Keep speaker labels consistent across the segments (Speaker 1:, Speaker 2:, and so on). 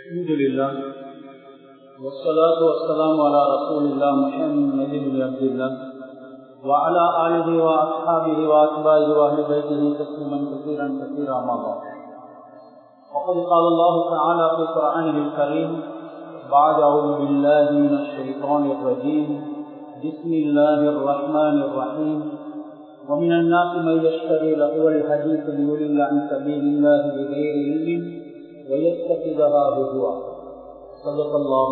Speaker 1: الحمد لله والصلاة والسلام على رسول الله محمد بن عبد الله وعلى آله وأصحابه وأتباعه وأهل بيته تسليما كثيرا كثيرا ما بعد وقد قال الله تعالى في قرآنه الكريم بعد أعوذ بالله من الشيطان الرجيم بسم الله الرحمن الرحيم ومن الناس من يشتري لهو الحديث ليضل عن سبيل الله بغير علم ويتخذها هزوا صدق الله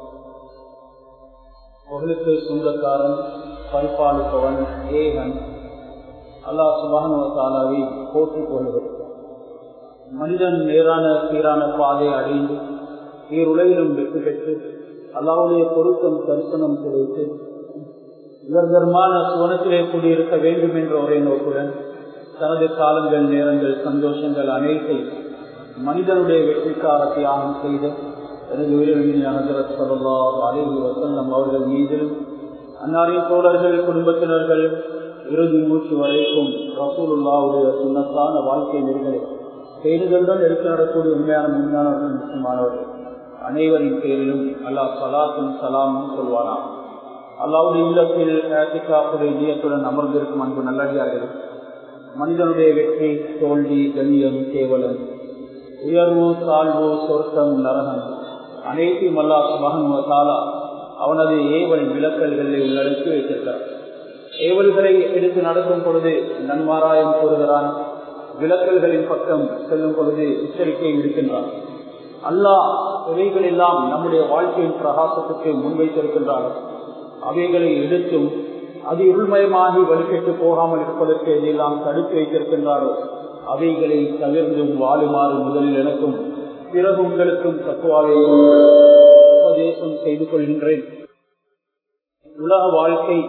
Speaker 1: புகழுக்கு சொந்தக்காரன் பரிபாலிப்பவன் ஏகன் அல்லாஹ் சுபானுவத்தாலாவை போற்றிக் கொள்வது மனிதன் நேரான சீரான பாதை அடைந்து ஈருலகிலும் வெற்றி பெற்று அல்லாவுடைய பொருத்தம் தரிசனம் கிடைத்து இவர்தர்மான சுவனத்திலே கூடியிருக்க வேண்டும் என்ற ஒரே நோக்குடன் தனது காலங்கள் நேரங்கள் சந்தோஷங்கள் அனைத்தை மனிதனுடைய வெற்றிக்கார தியாகம் செய்து எனது உயிரிழமையான சல்லா அலிஹி வசல்லம் அவர்கள் மீதிலும் அன்னாரின் தோழர்கள் குடும்பத்தினர்கள் இறுதி மூச்சு வரைக்கும் ரசூலுல்லாவுடைய சுண்ணத்தான வாழ்க்கை நெறிகளை செய்துகளுடன் எடுத்து நடக்கூடிய உண்மையான முன்னானவர்கள் முக்கியமானவர்கள் அனைவரின் பேரிலும் அல்லாஹ் சலாத்தும் சலாமும் சொல்வானா அல்லாவுடைய இல்லத்தில் காப்புடைய நீயத்துடன் அமர்ந்திருக்கும் அன்பு நல்லடியார்கள் மனிதனுடைய வெற்றி தோல்வி கண்ணியம் கேவலம் உயர்வு தாழ்வு சொர்க்கம் நரகம் அனைத்தையும் அல்லா சுபகன் தாலா அவனது ஏவல் விளக்கல்களை உள்ளடக்கி வைத்திருக்கிறார் ஏவல்களை எடுத்து நடக்கும் பொழுது நன்மாராயம் கூறுகிறான் விளக்கல்களின் பக்கம் செல்லும் பொழுது எச்சரிக்கை விடுக்கின்றான் அல்லாஹ் இவைகள் எல்லாம் நம்முடைய வாழ்க்கையின் பிரகாசத்துக்கு முன்வைத்திருக்கின்றார்கள் அவைகளை எடுத்தும் அது இருள்மயமாகி வலுக்கெட்டு போகாமல் இருப்பதற்கு எதையெல்லாம் தடுத்து வைத்திருக்கின்றாரோ அவைகளை தவிர்ந்தும் வாழுமாறு முதலில் எனக்கும் பிறகு உங்களுக்கும் தத்துவாவை உபதேசம் செய்து கொள்கின்றேன் உலக வாழ்க்கை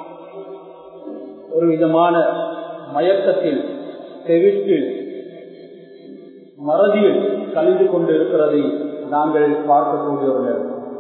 Speaker 1: ஒரு விதமான மயக்கத்தில் தெவிட்டில் மறதியில் கலந்து கொண்டு இருக்கிறதை நாங்கள் பார்க்கக்கூடியவர்கள்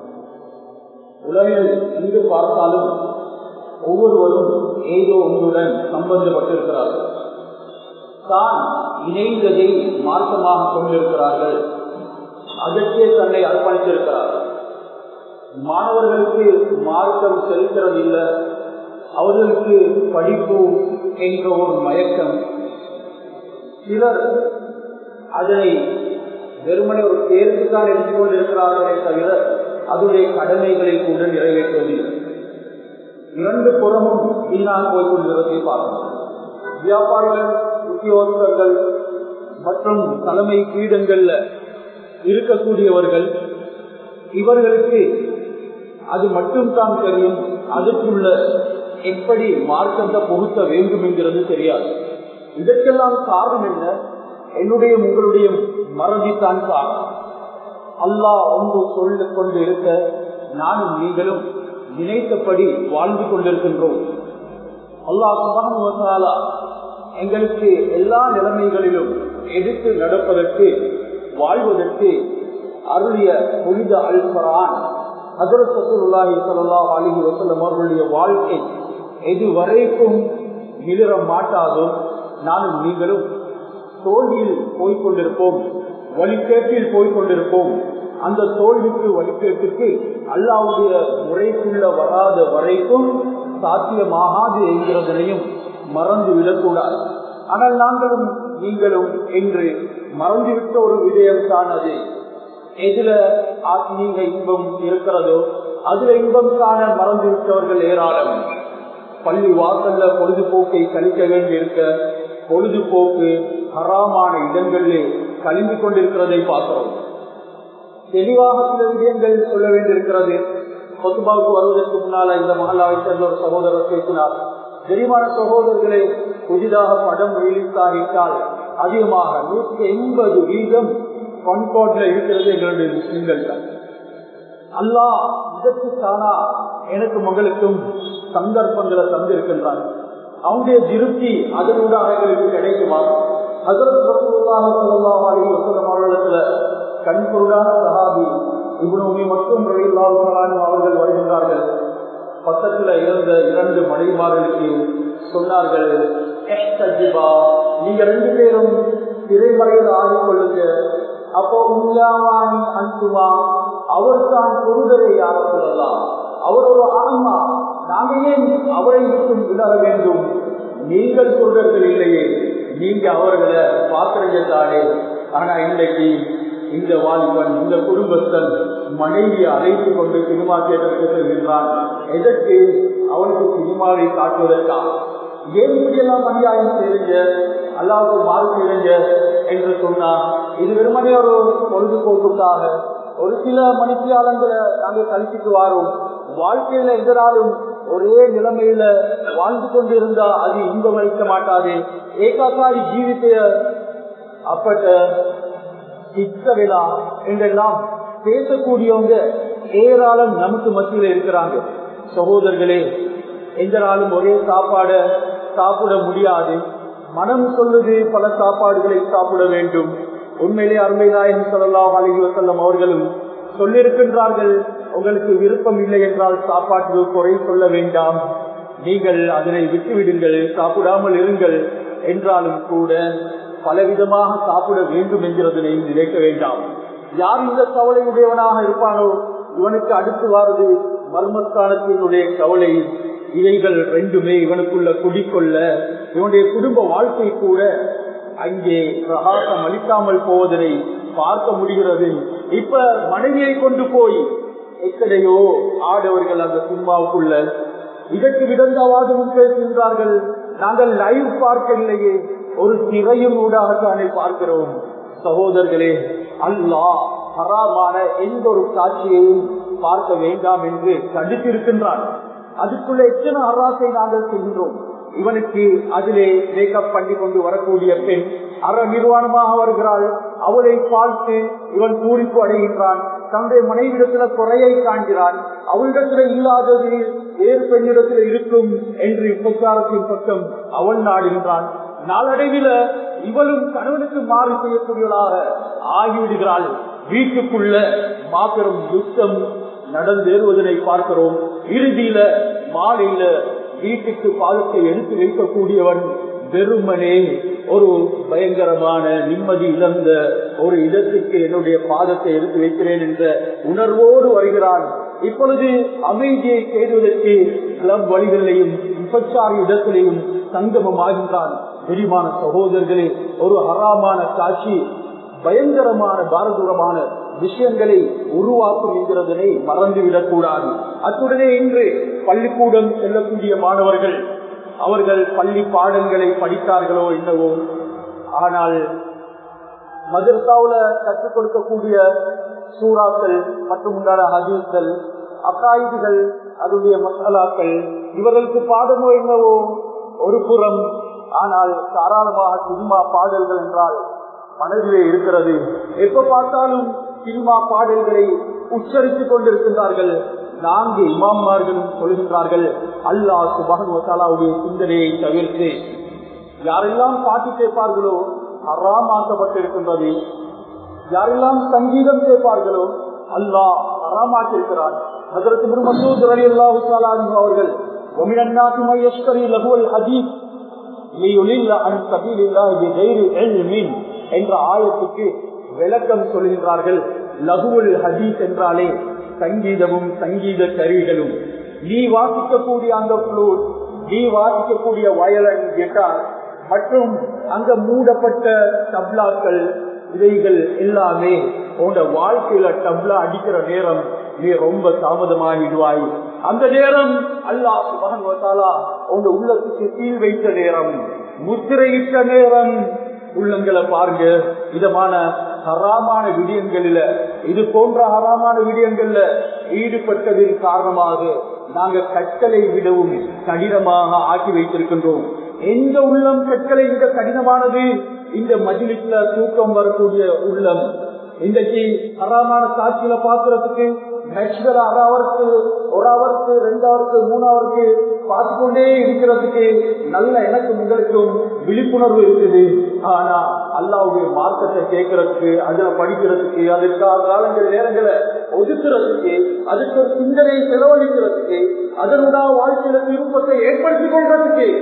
Speaker 1: உலகில் எங்கு பார்த்தாலும் ஒவ்வொருவரும் ஏதோ ஒன்றுடன் சம்பந்தப்பட்டிருக்கிறார்கள் தான் இணைந்ததை மார்க்கமாக கொண்டிருக்கிறார்கள் அதற்கே தன்னை அர்ப்பணித்திருக்கிறார்கள் மாணவர்களுக்கு மார்க்கம் செலுத்துறது இல்லை அவர்களுக்கு படிப்பு என்ற ஒரு மயக்கம் சிலர் அதனை வெறுமனை ஒரு தேர்வுக்காக எடுத்துக்கொண்டிருக்கிறார்களே தவிர அதனுடைய கடமைகளை கூட நிறைவேற்றுவதில்லை இரண்டு புறமும் பின்னால் போய்கொண்டிருப்பதை பார்க்கணும் வியாபாரிகள் உத்தியோகர்கள் மற்றும் தலைமை பீடங்கள்ல இருக்கக்கூடியவர்கள் இவர்களுக்கு அது மட்டும்தான் தெரியும் அதுக்குள்ள எப்படி மார்க்கத்தை பொருத்த வேண்டும் என்கிறது தெரியாது இதற்கெல்லாம் காரணம் என்ன என்னுடைய உங்களுடைய மறதித்தான் காரணம் அல்லாஹ் ஒன்று சொல்ல கொண்டு இருக்க நானும் நீங்களும் நினைத்தபடி வாழ்ந்து கொண்டிருக்கின்றோம் அல்லாஹ் சுபானுவத்தாலா எங்களுக்கு எல்லா நிலைமைகளிலும் எடுத்து நடப்பதற்கு வாழ்வதற்கு அருளிய புனித அல்பரான் ஹசரத் சசூல்லாஹி சல்லா அலிஹி வசல்லம் அவர்களுடைய வாழ்க்கை எதுவரைக்கும் மிளிர மாட்டாதோ நானும் நீங்களும் தோல்வியில் போய்கொண்டிருப்போம் வழிகேட்டில் போய்கொண்டிருப்போம் அந்த தோல்விக்கு வழிகேட்டுக்கு அல்லாவுடைய முறைக்குள்ள வராத வரைக்கும் சாத்தியமாகாது என்கிறதனையும் மறந்து விடக்கூடாது ஆனால் நாங்களும் நீங்களும் என்று மறந்துவிட்ட ஒரு விடயம் தான் அது எதுல ஆத்மீக இன்பம் இருக்கிறதோ அதுல இன்பம் காண மறந்து விட்டவர்கள் ஏராளம் பள்ளி வாசல்ல பொழுதுபோக்கை கழிக்க வேண்டி இருக்க பொழுதுபோக்கு ஹராமான இடங்களிலே கழிந்து கொண்டிருக்கிறதை பார்க்கிறோம் தெளிவாக சில விடயங்கள் சொல்ல வேண்டியிருக்கிறது கொத்துபாவுக்கு வருவதற்கு முன்னால இந்த மகளாவை சேர்ந்த ஒரு சகோதரர் பேசினார் தெரியுமான சகோதரர்களை புதிதாக படம் வெளியிட்டாகிட்டால் அதிகமாக நூற்றி எண்பது வீதம் கண்கோட்ல இருக்கிறது எங்களுடைய முஸ்லிம்கள் தான் அல்லாஹ் இதற்கு தானா எனக்கு மகளுக்கும் சந்தர்ப்பங்களை தந்திருக்கின்றான் அவனுடைய திருப்தி அதனூடாக எங்களுக்கு கிடைக்குமா அவர்களிடத்துல கண்பொருளான சஹாபி இவனுமே மட்டும் அவர்கள் வருகின்றார்கள் பக்கத்துல இருந்த இரண்டு மனைவிமார்களுக்கு சொன்னார்கள் நீங்க ரெண்டு பேரும் திரைமறையில் ஆடிக்கொள்ளுங்க அப்போ உண்மையாவானி அன்புமா அவர் தான் பொருடரை யார சொல்லலாம் அவர் ஒரு ஆன்மா நாங்க ஏன் அவரை விட்டும் விலக வேண்டும் நீங்கள் சொல்றது இல்லையே நீங்க அவர்களை பாக்குறீங்க தானே ஆனா இன்றைக்கு இந்த வாலிபன் இந்த குடும்பத்தன் மனைவியை அழைத்து கொண்டு சினிமா தேட்டருக்கு செல்கின்றான் எதற்கு அவனுக்கு சினிமாவை காட்டுவதற்கா ஏன் இப்படியெல்லாம் அநியாயம் செய்யுங்க அல்லாவுக்கு மாறு செய்யுங்க என்று சொன்னா இது வெறுமனே ஒரு பொழுதுபோக்குக்காக ஒரு சில மணித்தியாலங்களை நாங்கள் கழிச்சிட்டு வாரோம் வாழ்க்கையில எதனாலும் ஒரே நிலைமையில வாழ்ந்து கொண்டிருந்தா அது இன்பம் அளிக்க மாட்டாது ஏகாக்காரி ஜீவித்தைய அப்பட்ட இச்சவிழா என்றெல்லாம் பேசக்கூடியவங்க ஏராளம் நமக்கு மத்தியில் இருக்கிறாங்க சகோதரர்களே எந்த நாளும் ஒரே சாப்பாட சாப்பிட முடியாது மனம் சொல்லுது பல சாப்பாடுகளை சாப்பிட வேண்டும் உண்மையிலே அருமை நாயகம் சொல்லலாம் அழகி வசல்லம் அவர்களும் சொல்லியிருக்கின்றார்கள் உங்களுக்கு விருப்பம் இல்லை என்றால் சாப்பாட்டுக்கு குறை சொல்ல வேண்டாம் நீங்கள் அதனை விட்டுவிடுங்கள் சாப்பிடாமல் இருங்கள் என்றாலும் கூட பலவிதமாக சாப்பிட வேண்டும் என்கிறதனை நினைக்க வேண்டாம் யார் இந்த கவலை உடையவனாக இருப்பானோ இவனுக்கு அடுத்து வாரது மர்மஸ்தானத்தினுடைய கவலை இவைகள் ரெண்டுமே இவனுக்குள்ள குடிக்கொள்ள இவனுடைய குடும்ப வாழ்க்கை கூட அங்கே பிரகாசம் அளிக்காமல் போவதனை பார்க்க முடிகிறது இப்ப மனைவியை கொண்டு போய் எத்தனையோ ஆடவர்கள் அந்த சினிமாவுக்குள்ள இதற்கு விடந்தவாதமும் பேசுகின்றார்கள் நாங்கள் லைவ் பார்க்கவில்லையே ஒரு திரையும் ஊடாகத்தானே பார்க்கிறோம் சகோதரர்களே அல்லாஹ் ஹராமான எந்த ஒரு காட்சியையும் பார்க்க வேண்டாம் என்று தடுத்திருக்கின்றான் அதுக்குள்ள எத்தனை அராசை நாங்கள் செய்கின்றோம் இவனுக்கு அதிலே மேக்கப் பண்ணி கொண்டு வரக்கூடிய பெண் அற நிர்வாணமாக வருகிறாள் அவளை பார்த்து இவன் பூரிப்பு அடைகின்றான் தன்னுடைய மனைவிடத்துல குறையை காண்கிறான் அவளிடத்துல இல்லாதது வேறு பெண்ணிடத்துல இருக்கும் என்று உபச்சாரத்தின் பக்கம் அவன் நாடுகின்றான் நாளடைவில இவளும் கணவனுக்கு மாறி செய்யக்கூடியவளாக ஆகிவிடுகிறாள் வீட்டுக்குள்ள மாபெரும் யுத்தம் நடந்தேறுவதனை பார்க்கிறோம் இறுதியில மாலையில வீட்டுக்கு பாதத்தை எடுத்து வைக்கக்கூடியவன் வெறுமனே ஒரு பயங்கரமான நிம்மதி இழந்த ஒரு இடத்துக்கு என்னுடைய பாதத்தை எடுத்து வைக்கிறேன் என்ற உணர்வோடு வருகிறான் இப்பொழுது அமைதியை தேடுவதற்கு கிளப் வழிகளிலையும் விபச்சார இடத்திலையும் சங்கமம் ஆகின்றான் விரிவான சகோதரர்களே ஒரு ஹராமான காட்சி பயங்கரமான பாரதூரமான விஷயங்களை உருவாக்கும் என்கிறதனை மறந்துவிடக் கூடாது அத்துடனே இன்று பள்ளிக்கூடம் செல்லக்கூடிய மாணவர்கள் அவர்கள் பள்ளி பாடங்களை படித்தார்களோ என்னவோ ஆனால் மதர்சாவுல கற்றுக் கொடுக்கக்கூடிய சூறாக்கள் மற்றும் உண்டான ஹதீஸ்கள் அக்காயுதுகள் அதனுடைய மசாலாக்கள் இவர்களுக்கு பாடமோ என்னவோ ஒரு புறம் ஆனால் தாராளமாக சினிமா பாடல்கள் என்றால் மனதிலே இருக்கிறது எப்ப பார்த்தாலும் சினிமா பாடல்களை உச்சரித்துக் கொண்டிருக்கின்றார்கள் நான்கு இமாம்மார்களும் சொல்கின்றார்கள் அல்லாஹ் சுபானுடைய சிந்தனையை தவிர்த்து யாரெல்லாம் பாட்டு கேட்பார்களோ அறாமாக்கப்பட்டிருக்கின்றது யாரெல்லாம் சங்கீதம் கேட்பார்களோ அல்லாஹ் அறாமாக்கிருக்கிறார் அதற்கு முருமசூத் அலி அல்லாஹு அவர்கள் என்ற ஆயத்துக்கு விளக்கம் சொல்கின்றார்கள் லகுவல் ஹதீஸ் என்றாலே சங்கீதமும் சங்கீத கருவிகளும் நீ வாசிக்கக்கூடிய அந்த புளூட் நீ வாசிக்கக்கூடிய வயலன் கிட்டார் மற்றும் அங்க மூடப்பட்ட தப்லாக்கள் இவைகள் எல்லாமே உன்னோட வாழ்க்கையில டப்லா அடிக்கிற நேரம் நீ ரொம்ப தாமதமாகிடுவாய் அந்த நேரம் அல்லாஹ் மகன் உங்க உள்ளத்துக்கு சீல் வைத்த நேரம் முத்திரையிட்ட நேரம் உள்ளங்களை பாருங்க இதமான ஹராமான விடயங்களில இது போன்ற ஹராமான விடயங்கள்ல ஈடுபட்டதின் காரணமாக நாங்க கற்களை விடவும் கடினமாக ஆக்கி வைத்திருக்கின்றோம் எந்த உள்ளம் கற்களை விட கடினமானது இந்த மஜிலிஸ்ல தூக்கம் வரக்கூடிய உள்ளம் இன்றைக்கு ஹராமான காட்சியில பாக்குறதுக்கு நெக்ஸ்ட் அரை அவருக்கு ஒரு அவருக்கு ரெண்டு அவருக்கு மூணு அவருக்கு பார்த்து கொண்டே இருக்கிறதுக்கு நல்ல எனக்கு உங்களுக்கும் விழிப்புணர்வு இருக்குது ஆனா அல்லாவுடைய மார்க்கத்தை கேட்கறதுக்கு அதுல படிக்கிறதுக்கு அதற்காக காலங்கள் நேரங்களை ஒதுக்குறதுக்கு அதுக்கு ஒரு சிந்தனையை செலவழிக்கிறதுக்கு அதனுடைய வாழ்க்கையில திருப்பத்தை ஏற்படுத்திக் கொள்றதுக்கு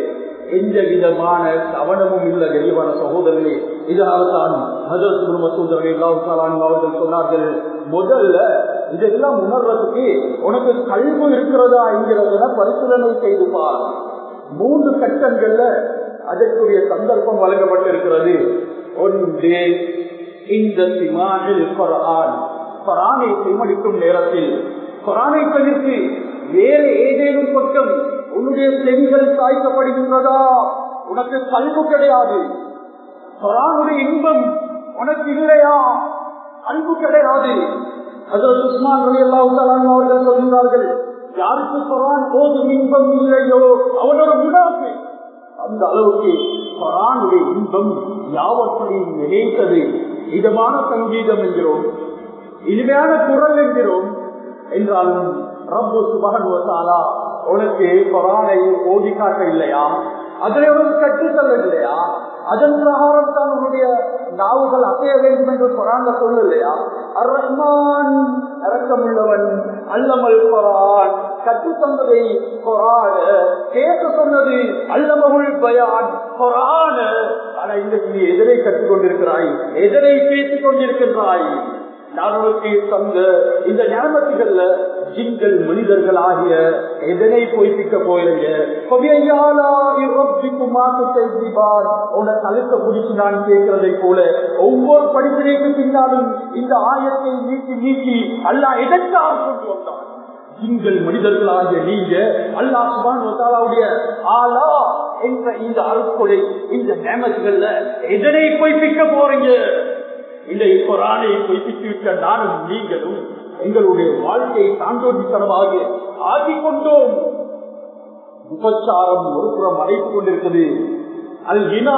Speaker 1: எந்த விதமான கவனமும் இல்லை கரிவான சகோதரர்களே இதனால தான் ஹசரத் குடும்பத்தூதர்கள் எல்லாத்தாலும் அவர்கள் சொன்னார்கள் முதல்ல இதெல்லாம் உணர்றதுக்கு உனக்கு கல்வி இருக்கிறதா என்கிறத பரிசீலனை செய்து பார் மூன்று கட்டங்கள்ல அதற்குரிய சந்தர்ப்பம் வழங்கப்பட்டிருக்கிறது ஒன்று இந்த சிமானில் குரான் குரானை செமடிக்கும் நேரத்தில் குரானை தவிர்த்து வேறு ஏதேனும் பக்கம் உன்னுடைய செவிகள் சாய்க்கப்படுகின்றதா உனக்கு கல்வு கிடையாது குரானுடைய இன்பம் உனக்கு இல்லையா அன்பு கிடையாது அதற்கு உஸ்மான் அலி அல்லாஹ் அவர்கள் சொல்கிறார்கள் யாருக்கு குரான் போதும் இன்பம் இல்லையோ அவனோட முடாக்கு அந்த அளவுக்கு குரானுடைய இன்பம் யாவற்றையும் நினைத்தது இதமான சங்கீதம் என்கிறோம் இனிமையான குரல் என்கிறோம் என்றாலும் ரப்பு சுபகனுவத்தாலா உனக்கு கொரானை ஓதி காட்ட இல்லையா அதில் உனக்கு கற்றுத்தல்ல இல்லையா அதன் பிரகாரம் தான் உன்னுடைய நாவுகள் அசைய வேண்டும் என்று கொராங்க சொல்லலையா அர் ரஹ்மான் இறக்கமுள்ளவன் அல்லமல் கொரான் கற்று தந்ததை கொரான கேட்க சொன்னது அல்லமகுள் பயான் கொரான ஆனா இன்றைக்கு நீ எதனை கற்றுக் கொண்டிருக்கிறாய் எதனை பேசிக் கொண்டிருக்கின்றாய் நான் உனக்கு தந்த இந்த ஞாபகங்கள்ல ஜிங்கள் மனிதர்கள் ஆகிய எதனை பொய்ப்பிக்க போயிலுங்க உன தழுக்க பிடிச்சு நான் கேட்கிறதை போல ஒவ்வொரு படிப்பினைக்கு பின்னாலும் இந்த ஆயத்தை நீக்கி நீக்கி அல்லா எதற்காக கொண்டு வந்தான் ஜிங்கள் மனிதர்களாகிய நீங்க அல்லா சுபானுடைய ஆலா என்ற இந்த அருட்கொலை இந்த நேமத்துகள்ல எதனை பொய்ப்பிக்க போறீங்க இந்த குரானை பொய்ப்பித்துவிட்ட நானும் நீங்களும் எங்களுடைய வாழ்க்கையை தாண்டோட்டித்தனமாக ஆக்கிக் கொண்டோம் உபச்சாரம் ஒரு புறம் அடைத்துக் கொண்டிருக்கிறது அல் இனா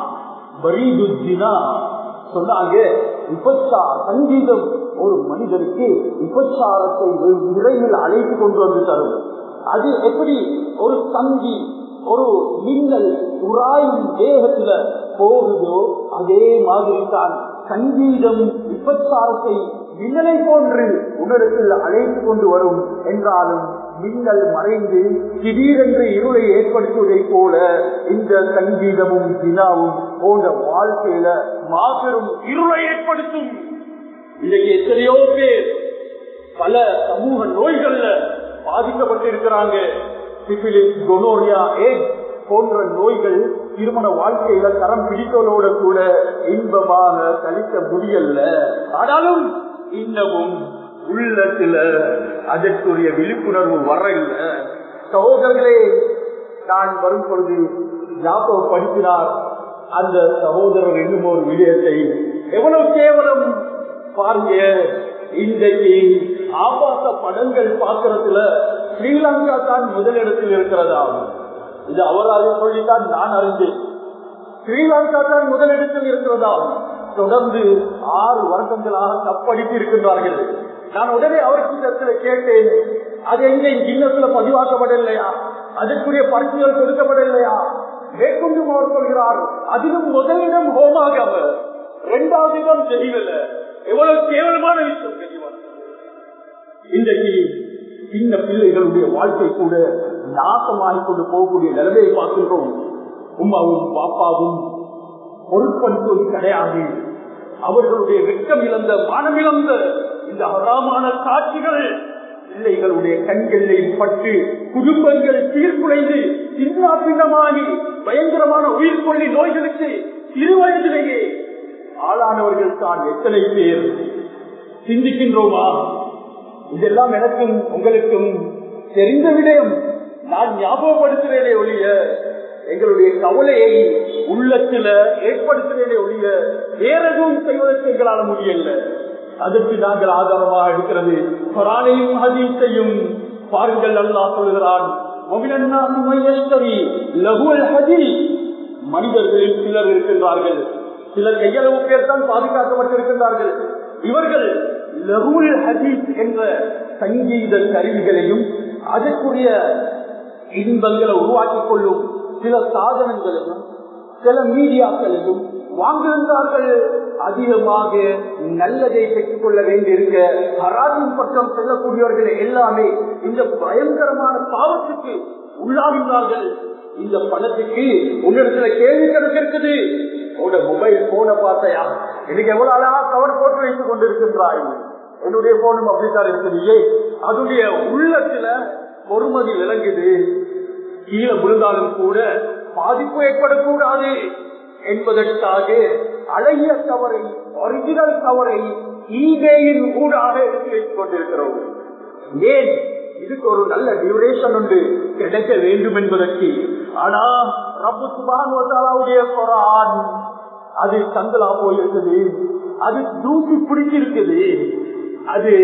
Speaker 1: பரீது ஜினா சொன்னாங்க உபச்சா சங்கீதம் ஒரு மனிதனுக்கு உபச்சாரத்தை விரைவில் அழைத்து கொண்டு வந்து தரும் அது எப்படி ஒரு சங்கி ஒரு மின்னல் உராயும் தேகத்துல போகுதோ அதே மாதிரி தான் சங்கீதம் விபச்சாரத்தை மின்னலை போன்று உணரத்தில் அழைத்து கொண்டு வரும் என்றாலும் மின்னல் மறைந்து திடீரென்று இருளை ஏற்படுத்துவதை போல இந்த சங்கீதமும் தினாவும் போன்ற வாழ்க்கையில மாபெரும் இருளை ஏற்படுத்தும் இன்னைக்கு எத்தனையோ பேர் பல சமூக நோய்கள்ல பாதிக்கப்பட்டிருக்கிறாங்க சிபிலிஸ் கொனோரியா ஏட் போன்ற நோய்கள் திருமண வாழ்க்கையில கரம் பிடித்தவரோட கூட இன்பமாக கழிக்க முடியல ஆனாலும் இன்னமும் உள்ளத்துல அதற்குரிய விழிப்புணர்வு வர இல்லை சகோதரர்களே நான் வரும் பொழுது ஞாபகப்படுத்தினார் அந்த சகோதரர் என்னும் ஒரு விடயத்தை எவ்வளவு கேவலம் பாருங்க இன்றைக்கு ஆபாச படங்கள் பார்க்கறதுல ஸ்ரீலங்கா தான் முதலிடத்தில் இருக்கிறதா இது அவராக சொல்லித்தான் நான் அறிந்தேன் ஸ்ரீலங்கா தான் முதலிடத்தில் இருக்கிறதா தொடர்ந்து ஆறு வருடங்களாக தப்படித்து இருக்கின்றார்கள் நான் உடனே அவருக்கு கேட்டேன் அது எங்க இன்னத்துல பதிவாக்கப்படலையா அதற்குரிய பரிசுகள் கொடுக்கப்படலையா மேற்கொண்டும் அவர் சொல்கிறார் அதிலும் முதலிடம் ஹோமாக அவர் இரண்டாவது இடம் தெரியல எவ்வளவு கேவலமான விஷயம் தெரியும் இன்றைக்கு சின்ன பிள்ளைகளுடைய வாழ்க்கை கூட நாசமாகிக் கொண்டு போகக்கூடிய நிலைமையை பார்க்கின்றோம் உமாவும் பாப்பாவும் பொருட்படுத்துவது கிடையாது அவர்களுடைய வெட்கம் இழந்த மனம் இழந்த இந்த அறாமான காட்சிகள் பிள்ளைகளுடைய கண்களில் பட்டு குடும்பங்கள் சீர்குலைந்து சின்ன பின்னமாகி பயங்கரமான உயிர் கொள்ளி நோய்களுக்கு சிறு வயதிலேயே ஆளானவர்கள் தான் எத்தனை பேர் சிந்திக்கின்றோமா இதெல்லாம் எனக்கும் உங்களுக்கும் தெரிந்த விடயம் நான் ஞாபகப்படுத்துகிறேனே ஒழிய எங்களுடைய கவலையை உள்ளத்துல ஏற்படுத்துகிறேனே ஒழிய வேற எதுவும் செய்வதற்கு எங்களால் முடியல அதற்கு நாங்கள் ஆதாரமாக இருக்கிறது குரானையும் ஹதீஸையும் பாருங்கள் அல்லா சொல்கிறான் மனிதர்களில் சிலர் இருக்கின்றார்கள் சிலர் கையளவு பேர் தான் பாதுகாக்கப்பட்டிருக்கின்றார்கள் இவர்கள் லகுல் ஹதீஸ் என்ற சங்கீத கருவிகளையும் அதற்குரிய இன்பங்களை உருவாக்கிக் கொள்ளும் சில சாதனங்களையும் சில மீடியாக்களையும்
Speaker 2: வாங்குகின்றார்கள் அதிகமாக நல்லதை பெற்றுக் கொள்ள வேண்டியிருக்க ஹராஜின் பக்கம் செல்லக்கூடியவர்கள் எல்லாமே இந்த பயங்கரமான பாவத்துக்கு உள்ளாகின்றார்கள் இந்த பணத்துக்கு உன்னிடத்துல கேள்வி கணக்கு இருக்குது உன்னோட மொபைல் போனை பார்த்தையா எனக்கு எவ்வளவு அழகா கவர் போட்டு வைத்துக் கொண்டிருக்கின்றாய் என்னுடைய போனும் அப்படித்தான் இருக்குது அதனுடைய உள்ளத்துல பொறுமதி விளங்குது கீழே விழுந்தாலும் கூட பாதிப்பு ஏற்படக்கூடாது என்பதற்காக அழகிய தவறை ஒரிஜினல் தவறை ஈபேயின் ஊடாக எடுத்து வைத்துக் கொண்டிருக்கிறோம் ஏன் இதுக்கு ஒரு நல்ல டியூரேஷன் உண்டு கிடைக்க வேண்டும் என்பதற்கு ஆனா ரப்பு சுபானுடைய குரான் அது சந்தலா போயிருக்குது அது தூக்கி பிடிச்சிருக்குது அது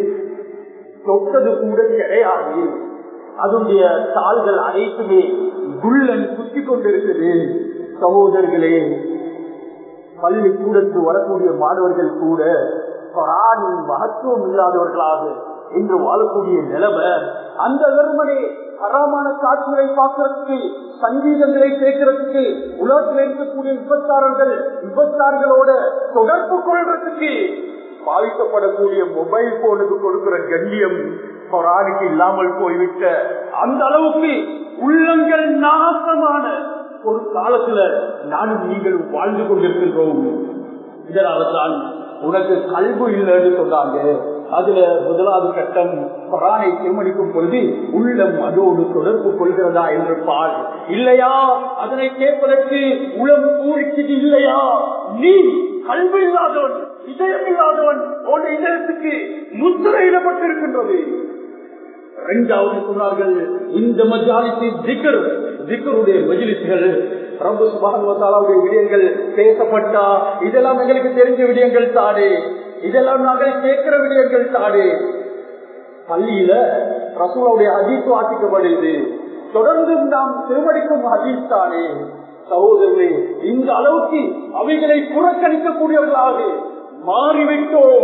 Speaker 2: தொட்டது கூட கிடையாது அதனுடைய தாள்கள் அனைத்துமே குள்ளன் குத்தி கொண்டிருக்குது சகோதரர்களே பள்ளிக்கூடத்து வரக்கூடிய மாணவர்கள் கூட குரானின் மகத்துவம் இல்லாதவர்களாக இன்று வாழக்கூடிய நிலைமை அந்த வெறுமனே அறாமான காட்சிகளை பார்க்கறதுக்கு சங்கீதங்களை கேட்கறதுக்கு உலகத்தில் இருக்கக்கூடிய விபச்சாரர்கள் விபச்சாரங்களோட தொடர்பு கொள்றதுக்கு பாதிக்கப்படக்கூடிய மொபைல் போனுக்கு கொடுக்கிற கண்ணியம் கொரானுக்கு இல்லாமல் போய்விட்ட அந்த அளவுக்கு உள்ளங்கள் நாசமான ஒரு காலத்துல நானும் நீங்களும் வாழ்ந்து கொண்டிருக்கின்றோம் இதனால தான் உனக்கு கல்வி இல்லைன்னு சொன்னாங்க அதுல முதலாவது கட்டம் கொரானை திருமணிக்கும் பொழுது உள்ளம் அதோடு தொடர்பு கொள்கிறதா என்று பால் இல்லையா அதனை கேட்பதற்கு உளம் பூரிச்சது இல்லையா நீ கல்வி இல்லாதவன் இதயம் இல்லாதவன் உன் இதயத்துக்கு முத்திரையிடப்பட்டிருக்கின்றது இரண்டாவது சொன்னார்கள் இந்த மஜாலிசி திகர் திகருடைய மஜிலிசுகள் பிரபு சுபானுடைய விடயங்கள் பேசப்பட்டா இதெல்லாம் எங்களுக்கு தெரிஞ்ச விடயங்கள் தானே இதெல்லாம் நாங்கள் கேட்கிற விடயங்கள் தானே பள்ளியில ரசூலுடைய ஹதீஸ் வாசிக்கப்படுது தொடர்ந்து நாம் திருமணிக்கும் ஹதீஸ் தானே சகோதரர்களே இந்த அளவுக்கு அவைகளை புறக்கணிக்கக்கூடியவர்களாக மாறிவிட்டோம்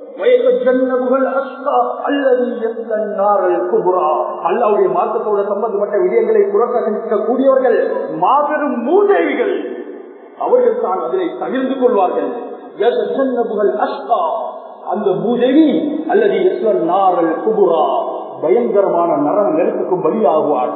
Speaker 2: அல்லாவுடைய மார்க்கத்தோட சம்பந்தப்பட்ட விடயங்களை புறக்கணிக்கக்கூடியவர்கள் மாபெரும் மூதேவிகள் அவர்கள் தான் அதனை தகிர்ந்து கொள்வார்கள் அந்த பூதேவி அல்லது நாரல் குபுரா பயங்கரமான நரக நெருப்புக்கும் பலியாகுவாள்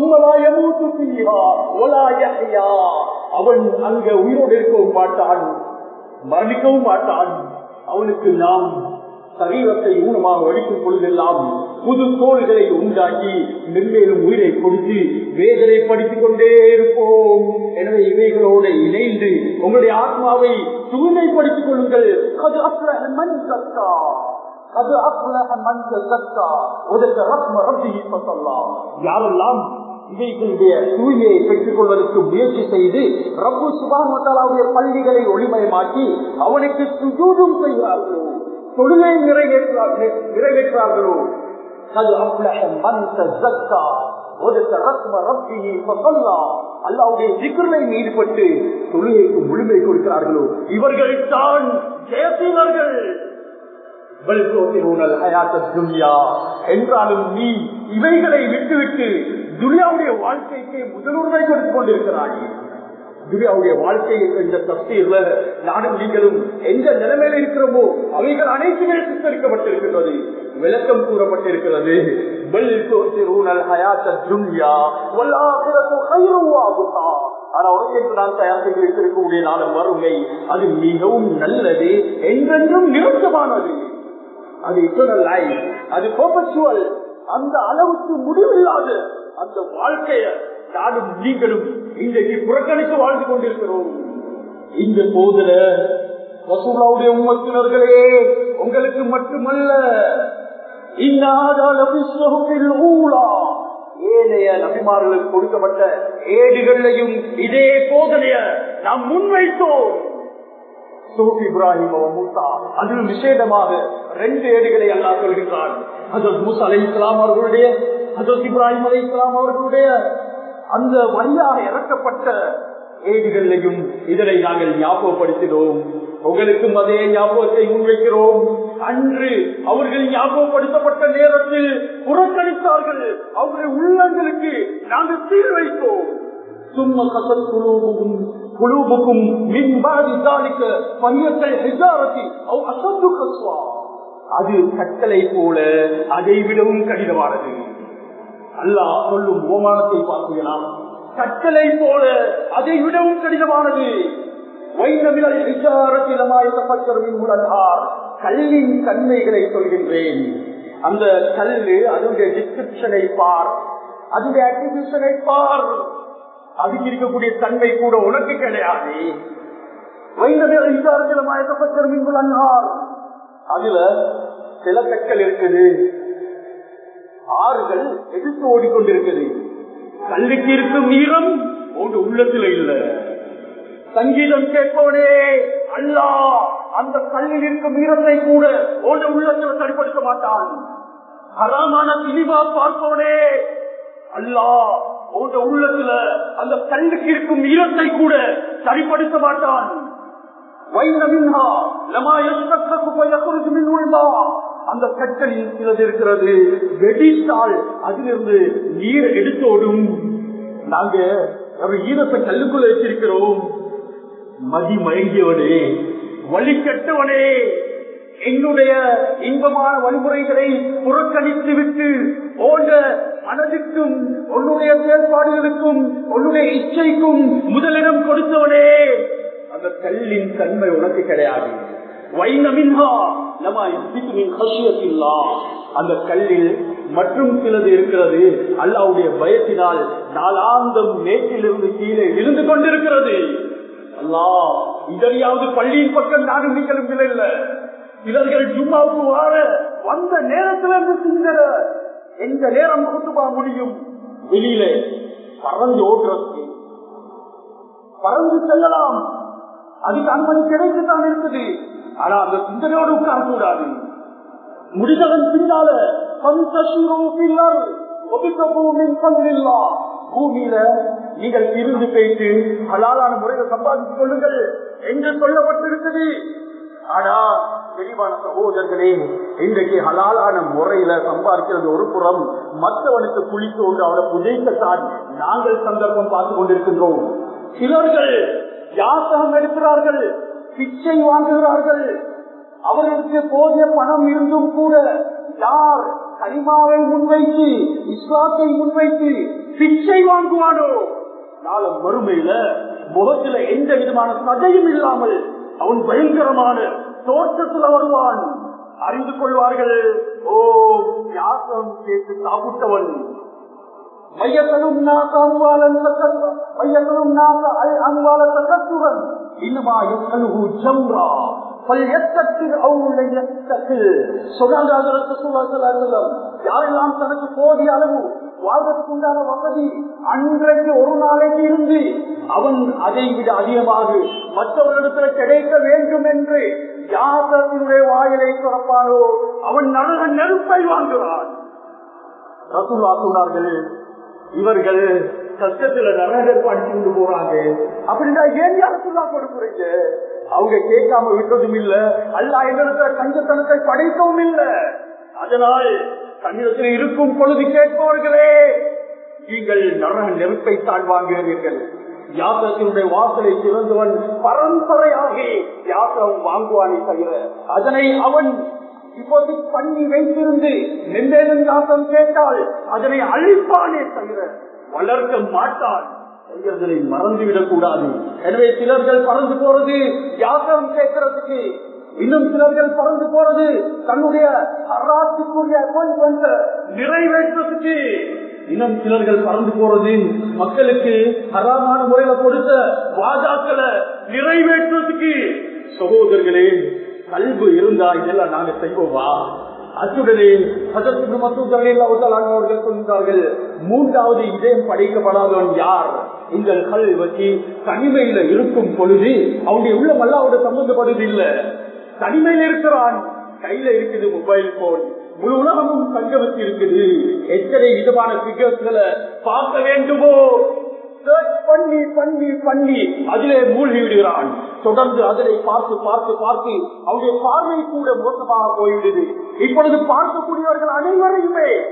Speaker 2: அவன் அங்க உயிரோடு இருக்கவும் மாட்டான் மரணிக்கவும் மாட்டான் அவனுக்கு நாம் சரீரத்தை ஊனமாக வடிக்கும் பொழுதெல்லாம் புது தோள்களை உண்டாக்கி மென்மேலும் உயிரை கொடுத்து வேதனை படித்துக் கொண்டே இருப்போம் எனவே இவைகளோடு இணைந்து உங்களுடைய ஆத்மாவை தூய்மைப்படுத்திக் கொள்ளுங்கள் அது அப்ரஹ மண் சத்தா அது அப்ரஹ மண் சத்தா உதற்க ரத்ம ரப்பிஹி ஃபஸல்லாம் யாரெல்லாம் இவைகளுடைய தூய்மையை பெற்றுக் கொள்வதற்கு முயற்சி செய்து ரப்பு சுபானுடைய பள்ளிகளை ஒளிமயமாக்கி அவனுக்கு சுஜூதும் செய்கிறார்களோ தொழுகை நிறைவேற்றார்கள் நிறைவேற்றார்களோ அது அப்லஹ மன் தஸக்கா அல்லாவுடைய சிக்கலை ஈடுபட்டு தொழுகைக்கு முழுமை கொடுக்கிறார்களோ இவர்கள் தான் ஜெயசீலர்கள் என்றாலும் நீ இவைகளை விட்டுவிட்டு துனியாவுடைய வாழ்க்கைக்கு முதலுரிமை கொடுத்துக் கொண்டிருக்கிறாய் துனியாவுடைய வாழ்க்கை என்ற தப்தீர்ல நானும் நீங்களும் எந்த நிலைமையில இருக்கிறோமோ அவைகள் அனைத்துமே சித்தரிக்கப்பட்டிருக்கிறது விளக்கம் கூறப்பட்டிருக்கிறது ஆனா உனக்கு நான் தயார் செய்து வைத்திருக்கக்கூடிய நாளும் வறுமை அது மிகவும் நல்லது என்றென்றும் நிரந்தரமானது அது இட்டர்னல் லைஃப் அது பர்பச்சுவல் அந்த அளவுக்கு முடிவில்லாத அந்த வாழ்க்கைய நானும் நீங்களும் இன்றைக்கு புறக்கணித்து வாழ்ந்து கொண்டிருக்கிறோம் இந்த போதுல வசூலாவுடைய உம்மத்தினர்களே உங்களுக்கு மட்டுமல்ல ஏழைய நபிமார்களுக்கு கொடுக்கப்பட்ட ஏடுகளையும் இதே போதனைய நாம் முன்வைத்தோம் சூப் இப்ராஹிம் மூசா அதிலும் விசேடமாக ரெண்டு ஏடுகளை எல்லாம் சொல்கின்றான் அதற்கு மூசா அலை இஸ்லாம் அவர்களுடைய அதற்கு இப்ராஹிம் அலை இஸ்லாம் அவர்களுடைய அந்த வழியாக இறக்கப்பட்ட ஏடுகளையும் இதனை நாங்கள் ஞாபகப்படுத்தினோம் உங்களுக்கும் அதே ஞாபகத்தை முன்வைக்கிறோம் அன்று அவர்கள் ஞாபகப்படுத்தப்பட்ட நேரத்தில் புறக்கணித்தார்கள் அவருடைய உள்ளங்களுக்கு நாங்கள் சீர் வைத்தோம் சும்மா கசத் குழுவும் குழுவுக்கும் மின்பாதி தாலிக்க பையக்கள் ஹிஜாரத்தி அவ் அசத்து கஸ்வா அது கட்டளை போல அதை விடவும் கடினமானது அல்லாஹ் சொல்லும் ஓமானத்தை பார்த்தீங்கன்னா கட்டளை போல அதை விடவும் கடினமானது கல்லின் தன்மைகளை சொல்கின்றேன் அந்த கல்லு அதனுடைய டிஸ்கிரிப்ஷனை பார் அதனுடைய அக்ரிபியூஷனை பார் அதுக்கு இருக்கக்கூடிய தன்மை கூட உனக்கு கிடையாது அதுல சில கற்கள் இருக்குது ஆறுகள் எதிர்த்து ஓடிக்கொண்டிருக்குது கல்லுக்கு இருக்கும் நீரம் உங்க உள்ளத்துல இல்ல சங்கீதம் கேட்போனே அல்லா அந்த கல்லில் இருக்கும் ஈரத்தை கூட உங்க உள்ளத்துல சரிப்படுத்த மாட்டான் ஹராமான சினிமா பார்ப்போனே அல்லா உங்க உள்ளத்துல அந்த கல்லுக்கு இருக்கும் ஈரத்தை கூட சரிப்படுத்த மாட்டான் அந்த கற்களில் சிலது இருக்கிறது வெடித்தால் அதிலிருந்து நீர் எடுத்தோடும் நாங்க ஒரு ஈரத்தை கல்லுக்குள்ள வச்சிருக்கிறோம் மதி மயங்கியவனே வழி கட்டவனே என்னுடைய இன்பமான வழிமுறைகளை புறக்கணித்து விட்டு ஓட மனதிற்கும் உன்னுடைய செயல்பாடுகளுக்கும் உன்னுடைய இச்சைக்கும் முதலிடம் கொடுத்தவனே அந்த கல்லின் தன்மை உனக்கு கிடையாது அந்த கல்லில் மற்றும் சிலது இருக்கிறது அல்லாவுடைய பயத்தினால் நாளாந்தம் மேட்டிலிருந்து கீழே விழுந்து கொண்டிருக்கிறது அல்லா இதறியாவது பள்ளியின் பக்கம் நானும் நீங்களும் இல்லை சிலர்கள் ஜும்மாவுக்கு வாழ வந்த நேரத்துல இருந்து சிந்தர எந்த நேரம் கொண்டுபா முடியும் வெளியில பறந்து ஓட்டுறதுக்கு பறந்து செல்லலாம் அதுக்கு அனுமதி கிடைத்துதான் இருக்குது ஆனா அந்த சிந்தனையோடு உட்கார கூடாது முடிந்தவன் பின்னால பூமியில நீங்கள் இருந்து போயிட்டு ஹலாலான முறையில் சம்பாதித்துக் கொள்ளுங்கள் என்று சொல்லப்பட்டிருக்குது ஆனா தெளிவான சகோதரர்களே இன்றைக்கு ஹலாலான முறையில சம்பாதிக்கிறது ஒரு புறம் மற்றவனுக்கு குளித்து கொண்டு அவனை புதைக்கத்தான் நாங்கள் சந்தர்ப்பம் பார்த்து கொண்டிருக்கின்றோம் சிலர்கள் யாசகம் எடுக்கிறார்கள் பிச்சை வாங்குகிறார்கள் அவர்களுக்கு போதிய பணம் இருந்தும் கூட யார் கனிமாவை முன்வைத்து இஸ்லாத்தை முன்வைத்து பிச்சை வாங்குவானோ நாளும் மறுமையில முகத்துல எந்த விதமான சதையும் இல்லாமல் அவன் பயங்கரமான தோற்றத்துல வருவான் அறிந்து கொள்வார்கள் ஓ யாசம் கேட்டு சாப்பிட்டவன் மையத்தனும் நாச அன்பாளன் மையத்தனும் நாச அன்பாள தகத்துவன் இன்னுமா எத்தனுகு ஜம்ரா யாரெல்லாம் தனக்கு போதிய அளவு வாழ்வதற்குண்டான வசதி அன்றைக்கு ஒரு நாளைக்கு இருந்து அவன் அதை விட அதிகமாக மற்றவர்களிடத்தில் கிடைக்க வேண்டும் என்று யாசத்தினுடைய வாயிலை திறப்பானோ அவன் நரக நெருப்பை வாங்குகிறான் ரசூல்லா சொன்னார்கள் இவர்கள் கஷ்டத்துல நரகத்தை அடிச்சு கொண்டு போறாங்க அப்படின்னா ஏன் யாருக்குள்ளா கொடுக்குறீங்க அவங்க கேட்காம விட்டதும் இல்ல அல்ல எங்களுக்கு கஞ்சத்தனத்தை படைக்கவும் இல்ல அதனால் தன்னிடத்தில் இருக்கும் பொழுது கேட்பவர்களே நீங்கள் நரக நெருப்பை தான் வாங்குகிறீர்கள் யாத்திரத்தினுடைய வாசலை திறந்தவன் பரம்பரையாக யாத்திரம் வாங்குவானே தவிர அதனை அவன் இப்போது பண்ணி வைத்திருந்து மென்மேலும் யாத்திரம் கேட்டால் அதனை அழிப்பானே தவிர வளர்க்க மாட்டான் செய்யறதை மறந்துவிடக் கூடாது எனவே சிலர்கள் பறந்து போறது யாத்திரம் கேட்கறதுக்கு இன்னும் சிலர்கள் பறந்து போறது தன்னுடைய அராசுக்குரிய நிறைவேற்றத்துக்கு இன்னும் சிலர்கள் பறந்து போறது மக்களுக்கு ஹராமான முறையில கொடுத்த வாதாக்களை நிறைவேற்றத்துக்கு சகோதரர்களே கல்வி இருந்தா இதெல்லாம் நாங்க செய்வோமா அத்துடனே அதற்கு அவர்கள் சொல்கிறார்கள் மூன்றாவது இதயம் படைக்கப்படாதவன் யார் இந்த கல் வச்சு தனிமையில இருக்கும் பொழுது அவனுடைய உள்ள மல்லாவோட சம்பந்தப்படுது இல்ல தனிமையில இருக்கிறான் கையில இருக்குது மொபைல் போன் முழு உலகமும் தங்க வச்சு இருக்குது எத்தனை விதமான பிகர்ஸ்களை பார்க்க வேண்டுமோ பண்ணி பண்ணி பண்ணி அதிலே மூழ்கி விடுகிறான் தொடர்ந்து அதனை பார்த்து பார்த்து பார்த்து அவருடைய பார்வை கூட மோசமாக போய்விடுது இப்பொழுது பார்க்கக்கூடியவர்கள் அனைவரையுமே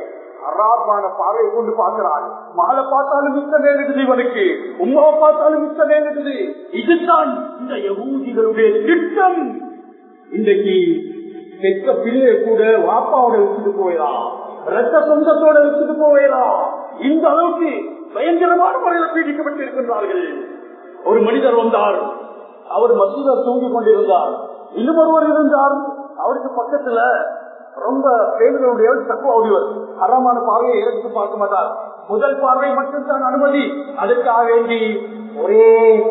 Speaker 2: அராமான பார்வையை கொண்டு பார்க்கிறான் மகளை பார்த்தாலும் மிச்ச நேரிடுது இவனுக்கு உமாவை பார்த்தாலும் மிச்ச நேரிடுது இதுதான் இந்த யகூதிகளுடைய திட்டம் இன்றைக்கு பெற்ற பிள்ளைய கூட வாப்பாவோட வச்சுட்டு போயிடலாம் ரத்த சொந்தத்தோட வச்சுட்டு போயிடலாம் இந்த அளவுக்கு பயங்கரமான முறையில் பீடிக்கப்பட்டிருக்கின்றார்கள் ஒரு மனிதர் வந்தார் அவர் மசூத தூங்கிக் கொண்டிருந்தார் இன்னும் ஒருவர் இருந்தார் அவருக்கு பக்கத்துல ரொம்ப பேருடைய தக்குவாடிவர் அறமான பார்வையை எடுத்து பார்க்க மாட்டார் முதல் பார்வை மட்டும்தான் அனுமதி அதற்காக வேண்டி ஒரே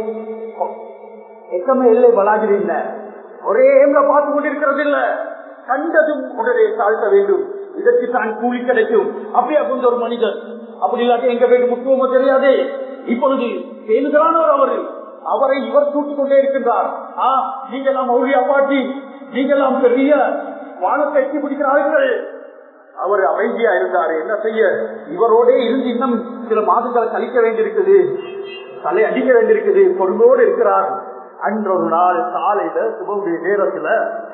Speaker 2: எக்கமே இல்லை பலாகிரி இல்ல ஒரே ஏம்ல பார்த்து கொண்டிருக்கிறது இல்ல கண்டதும் உடனே தாழ்த்த வேண்டும் இதற்கு தான் கூலி கிடைக்கும் அப்படியா கொஞ்சம் ஒரு மனிதர் அப்படி இல்லாட்டி எங்க போயிட்டு முக்கியமோ தெரியாதே இப்பொழுது பேருகிறானவர் அவரு அவரை இவர் தூக்கிக் கொண்டே இருக்கின்றார் ஆ நீங்க எல்லாம் மௌலியா பாட்டி நீங்க எல்லாம் பெரிய வானத்தை எட்டி பிடிக்கிறார்கள் அவர் அமைதியா இருந்தாரு என்ன செய்ய இவரோட இருந்து இன்னும் சில மாதங்களை கழிக்க வேண்டியிருக்குது தலை அடிக்க வேண்டியிருக்குது பொருளோடு இருக்கிறார் அன்றொரு நாள் காலையில சுபவுடைய நேரத்துல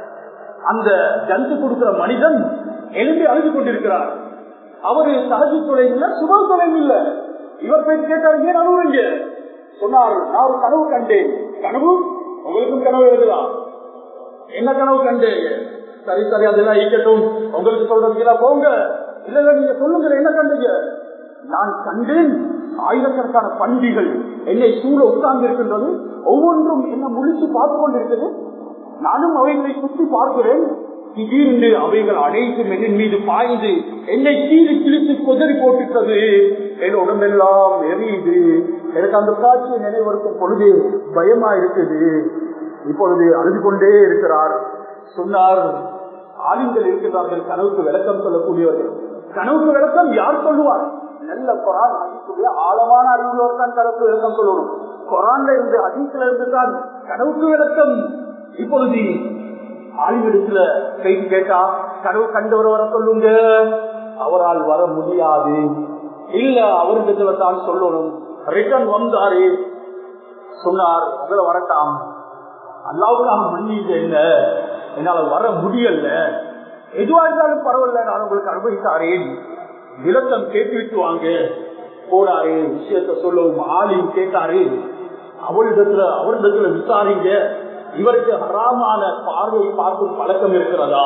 Speaker 2: அந்த ஜந்து கொடுக்கிற மனிதன் எழுந்து அழுது கொண்டிருக்கிறார் அவரு சகஜ தொலைவில் சுப தொலைவில் இல்ல இவர் போய் கேட்டார் ஏன் அழுவுறீங்க சொன்னார் நான் ஒரு கனவு கண்டேன் கனவு உங்களுக்கும் கனவு எழுதலாம் என்ன கனவு கண்டேன் சரி சரி அதெல்லாம் ஈக்கட்டும் உங்களுக்கு சொல்றதுக்கு போங்க இல்ல இல்ல நீங்க சொல்லுங்க என்ன கண்டீங்க நான் கண்டேன் ஆயிரக்கணக்கான பண்டிகள் என்னை சூழ உட்கார்ந்து இருக்கின்றது ஒவ்வொன்றும் என்ன முழிச்சு பார்த்து கொண்டிருக்கிறது நானும் அவைகளை சுற்றி பார்க்கிறேன் திடீரென்று அவைகள் அனைத்தும் என் மீது பாய்ந்து என்னை கீழே கிழித்து கொதறி போட்டுட்டது என் உடம்பெல்லாம் எரியுது எனக்கு அந்த காட்சியை நினைவருக்கும் பொழுது பயமா இருக்குது இப்பொழுது அழுது கொண்டே இருக்கிறார் சொன்னார் ஆளுங்கள் இருக்கின்றார்கள் கனவுக்கு விளக்கம் சொல்லக்கூடியவர்கள் கனவுக்கு விளக்கம் யார் சொல்லுவார் நல்ல குரான் அதிக்கூடிய ஆழமான அறிவுள்ளவர் தான் கனவுக்கு விளக்கம் சொல்லணும் குரான்ல இருந்து அதிகத்துல இருந்து தான் கனவுக்கு விளக்கம் இப்பொழுது ஆளுமிடத்துல கைது கேட்டா கனவு கண்டவர் வர சொல்லுங்க அவரால் வர முடியாது இல்ல அவரிடத்துல தான் சொல்லணும் ரிட்டர்ன் வந்தாரு சொன்னார் உங்களை வரட்டாம் அல்லாவுக்காக மன்னிங்க என்ன என்னால வர முடியல எதுவா இருந்தாலும் பரவாயில்ல நான் உங்களுக்கு அனுபவித்தாரேன் விளக்கம் கேட்டு விட்டு வாங்க போனாரு விஷயத்த சொல்லவும் ஆளையும் கேட்டாரு அவளிடத்துல அவரிடத்துல விசாரிங்க இவருக்கு ஹராமான பார்வை பார்க்கும் பழக்கம் இருக்கிறதா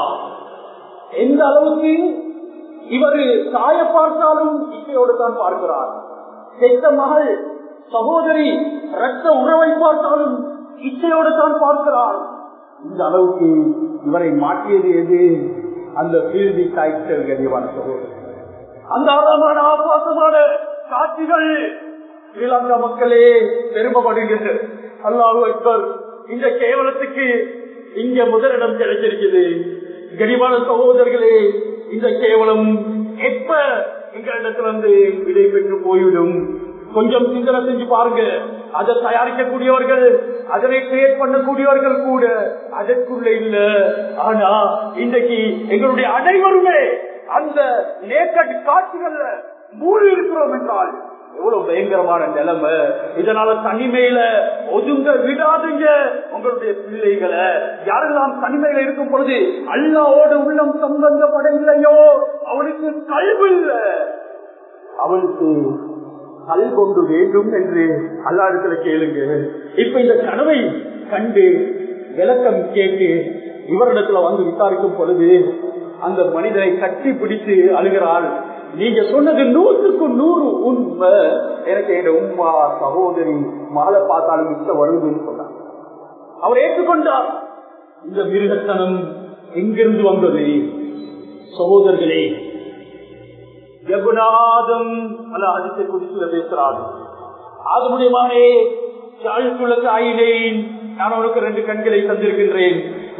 Speaker 2: எந்த அளவுக்கு இவரு தாய பார்த்தாலும் இசையோடு தான் பார்க்கிறார் செத்த மகள் சகோதரி ரத்த உறவை பார்த்தாலும் இச்சையோடு தான் பார்க்கிறார் இந்த அளவுக்கு இவரை மாற்றியது எது அந்த பீழ்தி காய்ச்சல் கனிவான சகோதரி அந்த ஆழமான ஆபாசமான காட்சிகள் ஸ்ரீலங்கா மக்களே பெருமைப்படுகின்ற அல்லாஹு அக்பர் இந்த கேவலத்துக்கு இங்க முதலிடம் கிடைச்சிருக்குது கனிவான சகோதரர்களே இந்த கேவலம் எப்ப எங்களிடத்துல வந்து விடை பெற்று போய்விடும் கொஞ்சம் சிந்தனை செஞ்சு பாருங்க அதை தயாரிக்கக்கூடியவர்கள் அதனை கிரியேட் பண்ணக்கூடியவர்கள் கூட அதற்குள்ள இல்ல ஆனா இன்றைக்கு எங்களுடைய அனைவருமே அந்த நேக்கட் காட்சிகள்ல மூடி இருக்கிறோம் என்றால் எவ்வளவு பயங்கரமான நிலைமை இதனால தனிமையில ஒதுங்க விடாதுங்க உங்களுடைய பிள்ளைகளை யாரெல்லாம் தனிமையில இருக்கும் பொழுது அல்லாவோட உள்ளம் சம்பந்தப்படவில்லையோ அவனுக்கு கல்வி இல்ல அவனுக்கு கல் கொண்டு வேண்டும் என்று அல்லாடத்துல கேளுங்க இப்ப இந்த கனவை கண்டு விளக்கம் கேட்டு இவரிடத்துல வந்து விசாரிக்கும் பொழுது அந்த மனிதனை கட்டி பிடித்து அழுகிறாள் நீங்க சொன்னது நூற்றுக்கு நூறு உண்மை எனக்கு என் உமா சகோதரி மாலை பார்த்தாலும் மிச்ச வருதுன்னு சொன்னார் அவர் ஏற்றுக்கொண்டார் இந்த மிருகத்தனம் எங்கிருந்து வந்தது சகோதரர்களே ஜகுநாதம் அல்ல அதிசய குறித்து பேசுறார் ஆதமுடைய மானே ஜாழ்குலக்கு ஆயினேன் நான் உனக்கு ரெண்டு கண்களை தந்திருக்கின்றேன்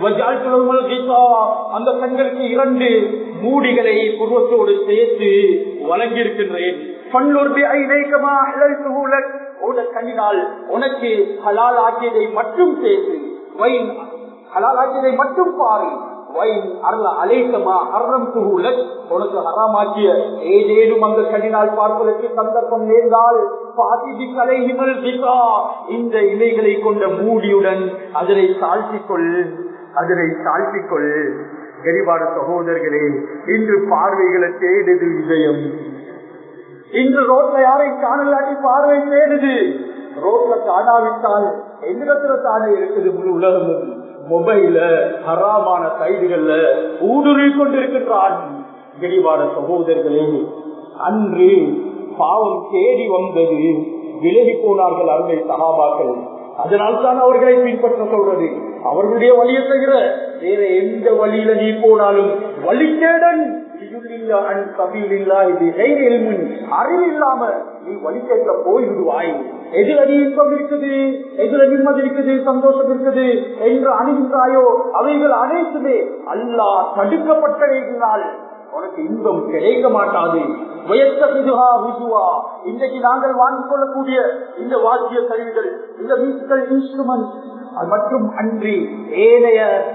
Speaker 2: அந்த கண்களுக்கு இரண்டு மூடிகளை புருவத்தோடு சேர்த்து வழங்கியிருக்கின்றேன் கண்ணினால் உனக்கு ஹலால் ஆக்கியதை மட்டும் பேசு வைன் ஹலால் ஆக்கியதை மட்டும் பாரு வைன் அருள அலேக்கமா அறம் துகுலக் உனக்கு ஹராமாக்கிய ஏதேனும் அந்த கண்ணினால் பார்ப்பதற்கு சந்தர்ப்பம் நேர்ந்தால் இந்த இலைகளை கொண்ட மூடியுடன் அதனை தாழ்த்திக் கொள் அதனை தாழ்த்திக் கொள் கரிபாடு சகோதரர்களே இன்று பார்வைகளை தேடுது இதயம் இன்று ரோட்ல யாரையும் காணலாட்டி பார்வை தேடுது ரோட்ல காணாவிட்டால் எந்திரத்துல தானே இருக்குது முழு உலகமும் மொபைல ஹராமான சைடுகள்ல ஊடுருவி கொண்டிருக்கின்றான் கரிபாட சகோதரர்களே அன்று பாவம் தேடி வந்தது விலகி போனார்கள் அருமை சகாபாக்கள் அதனால் தான் அவர்களை பின்பற்ற சொல்றது அவர்களுடைய வழியை தவிர வேற எந்த வழியில நீ போனாலும் வழிகேடன் அறிவு இல்லாம நீ வழிகேட்ட போய்விடுவாய் எதில் அடி இன்பம் இருக்குது எதில் நிம்மதி இருக்குது சந்தோஷம் இருக்குது என்று அணுகின்றாயோ அவைகள் அனைத்துமே அல்லா தடுக்கப்பட்டவைகளால் உனக்கு இன்பம் கிடைக்க மாட்டாது இன்றைக்கு நாங்கள் வாங்கிக் கொள்ளக்கூடிய இந்த வாத்திய கருவிகள் இந்த மியூசிக்கல் இன்ஸ்ட்ருமெண்ட் மற்றும் அன்றி ஏனைய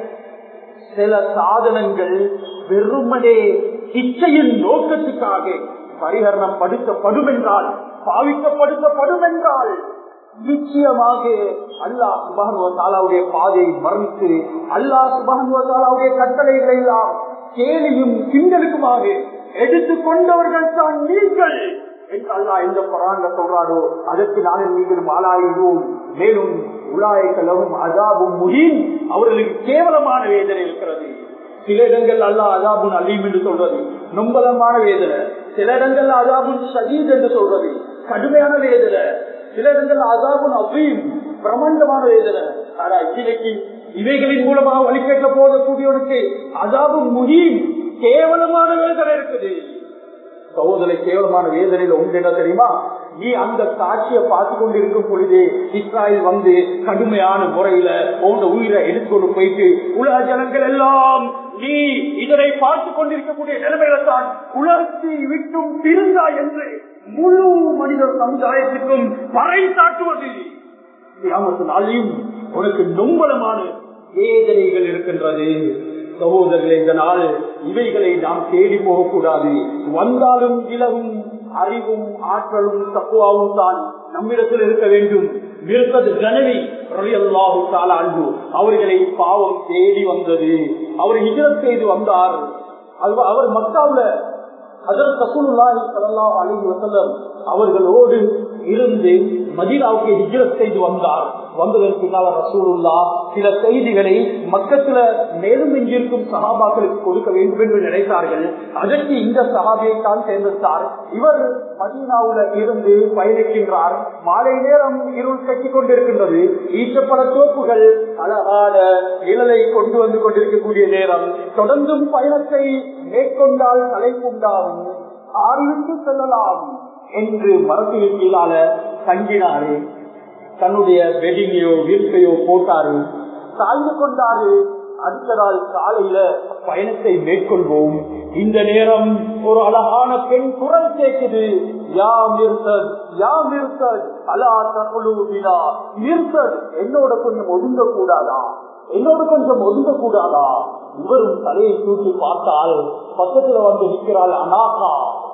Speaker 2: சில சாதனங்கள் வெறுமனே இச்சையின் நோக்கத்துக்காக பரிகரணம் படுத்தப்படும் என்றால் பாவிக்கப்படுத்தப்படும் என்றால் நிச்சயமாக அல்லாஹ் சுபானுவத்தாலாவுடைய பாதையை மறுத்து அல்லாஹ் சுபானுவத்தாலாவுடைய கட்டளைகளை எல்லாம் கேலியும் கிண்டலுக்குமாக எடுத்துக் கொண்டவர்கள் தான் நீங்கள் என்று அல்லா எந்த பராங்க சொல்றாரோ அதற்கு நானும் நீங்களும் ஆளாயிடுவோம் மேலும் உலாய்களும் அதாபும் முடியும் அவர்களுக்கு கேவலமான வேதனை இருக்கிறது சில இடங்கள் அல்லா அதாபுன் அலீம் என்று சொல்றது நொம்பலமான வேதனை சில இடங்கள் அதாபுன் சஜீத் என்று சொல்றது கடுமையான வேதனை சில இடங்கள் அதாபுன் அபீம் பிரமாண்டமான வேதனை ஆனா இன்னைக்கு இவைகளின் மூலமாக வழிகேட்ட போகக்கூடியவனுக்கு அதாபும் முகீம் கேவலமான வேதனை இருக்குது சகோதரை கேவலமான வேதனையில் ஒன்று என்ன தெரியுமா நீ அந்த காட்சியை பார்த்து கொண்டிருக்கும் பொழுதே இஸ்ராயல் வந்து கடுமையான முறையில உங்க உயிரை எடுத்துக்கொண்டு போயிட்டு உலக ஜனங்கள் எல்லாம் நீ இதனை பார்த்து கொண்டிருக்கக்கூடிய நிலைமையில தான் உலகத்தை விட்டும் திருந்தா என்று முழு மனித சமுதாயத்திற்கும் பறை சாட்டுவது நாளையும் உனக்கு நொம்பலமான வேதனைகள் இருக்கின்றது சகோதரர்களே இந்த நாள் இவைகளை நாம் தேடி போகக்கூடாது வந்தாலும் இலவும் அறிவும் ஆற்றலும் தப்புவாவும் தான் நம்மிடத்தில் இருக்க வேண்டும் விருப்பது கனவி அன்பு அவர்களை பாவம் தேடி வந்தது அவர் ஹிஜரத் செய்து வந்தார் அவர் மக்காவுல அதற்கு ரசூலுல்லாஹி ஸல்லல்லாஹு அலைஹி வஸல்லம் அவர்களோடு இருந்து மதீனாவுக்கு ஹிஜ்ரத் செய்து வந்தார் வந்ததற்கு பின்னால் ரசூலுல்லா சில செய்திகளை மக்கத்துல மேலும் எங்கிருக்கும் சகாபாக்களுக்கு கொடுக்க வேண்டும் என்று நினைத்தார்கள் அதற்கு இந்த சகாபியை தான் தேர்ந்தெடுத்தார் இவர் மதீனாவுல இருந்து பயணிக்கின்றார் மாலை நேரம் இருள் கட்டி கொண்டிருக்கின்றது ஈச்சப்பட தோப்புகள் அழகான நிழலை கொண்டு வந்து கொண்டிருக்கக்கூடிய நேரம் தொடர்ந்தும் பயணத்தை மேற்கொண்டால் தலைப்புண்டாகும் ஆறுவிட்டு செல்லலாம் என்று மரத்தின் கீழால தங்கினாரு தன்னுடைய வெடிங்கையோ வீழ்க்கையோ போட்டாரு சாய்ந்து கொண்டாரு அடுத்த நாள் காலையில பயணத்தை மேற்கொள்வோம் இந்த நேரம் ஒரு அழகான பெண் குரல் கேட்குது யா மிர்சத் யா மிர்சத் அலா தகுலுவினா மிர்சத் என்னோட கொஞ்சம் ஒதுங்க கூடாதா என்னோட கொஞ்சம் ஒதுங்க கூடாதா இவரும் தலையை தூக்கி பார்த்தால் பக்கத்துல வந்து நிற்கிறாள் அனாகா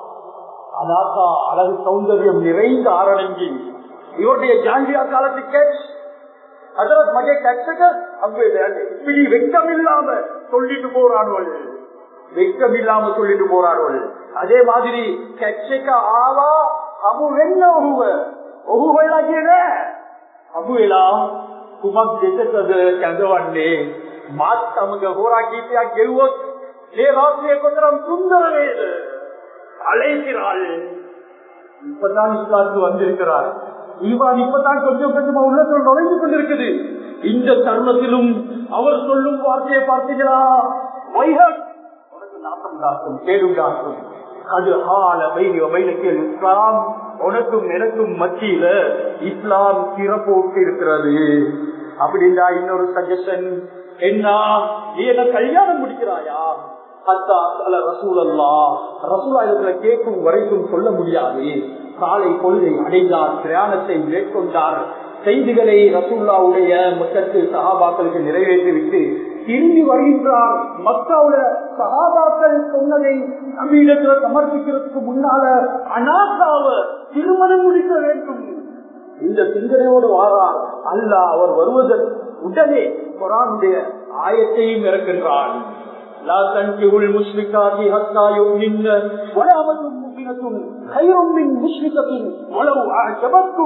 Speaker 2: அனாகா அழகு சௌந்தரியம் நிறைந்த ஆரணங்கி இவருடைய ஜாங்கியா காலத்து கேட்ச் அதற்கு மகே கட்சக அப்படி வெக்கம் இல்லாம சொல்லிட்டு போறார்கள் வெக்கம் இல்லாம சொல்லிட்டு போறார்கள் அதே மாதிரி கட்சக ஆவா அபு வெண்ண ஒகுவ ஒகுவலாகியன අබුවෙලා කුමක් දෙසකද කැඳවන්නේ මාත් සමග හෝරා කීපයක් ගෙව්වොත් මේ රාත්‍රියේ කොතරම් සුන්දර වේද அழைக்கிறாள் இப்பதான் இஸ்லாத்துக்கு வந்திருக்கிறார் ஈவான் இப்பதான் கொஞ்சம் கொஞ்சமா உள்ளத்தில் நுழைந்து கொண்டிருக்குது இந்த தருணத்திலும் அவர் சொல்லும் வார்த்தையை பார்த்தீங்களா வைஹக் உனக்கு நாட்டம் காக்கும் கேடுண்டாக்கும் அது ஹால பைனி வபைனக்கில் இஸ்லாம் உனக்கும் எனக்கும் மத்தியில இஸ்லாம் சிறப்போட்டு இருக்கிறது அப்படின்னா இன்னொரு சஜஷன் என்ன நீ என்ன கல்யாணம் முடிக்கிறாயா கேட்கும் வரைக்கும் சொல்ல முடியாது காலை பொழுதை அடைந்தார் பிரயாணத்தை மேற்கொண்டார் செய்திகளை ரசூல்லாவுடைய மக்கத்து சகாபாக்களுக்கு நிறைவேற்றிவிட்டு திரும்பி வருகின்றார் மக்காவுல சகாபாக்கள் சொன்னதை நம்மிடத்துல சமர்ப்பிக்கிறதுக்கு முன்னால அனாசாவ திருமணம் முடிக்க வேண்டும் இந்த சிந்தனையோடு வாரார் அல்ல அவர் வருவதற்கு உடனே குரானுடைய ஆயத்தையும் இறக்கின்றார் لا تنكحوا المشركات حتى يؤمن ولا أمة مؤمنة خير من مشركة ولو أعجبتكم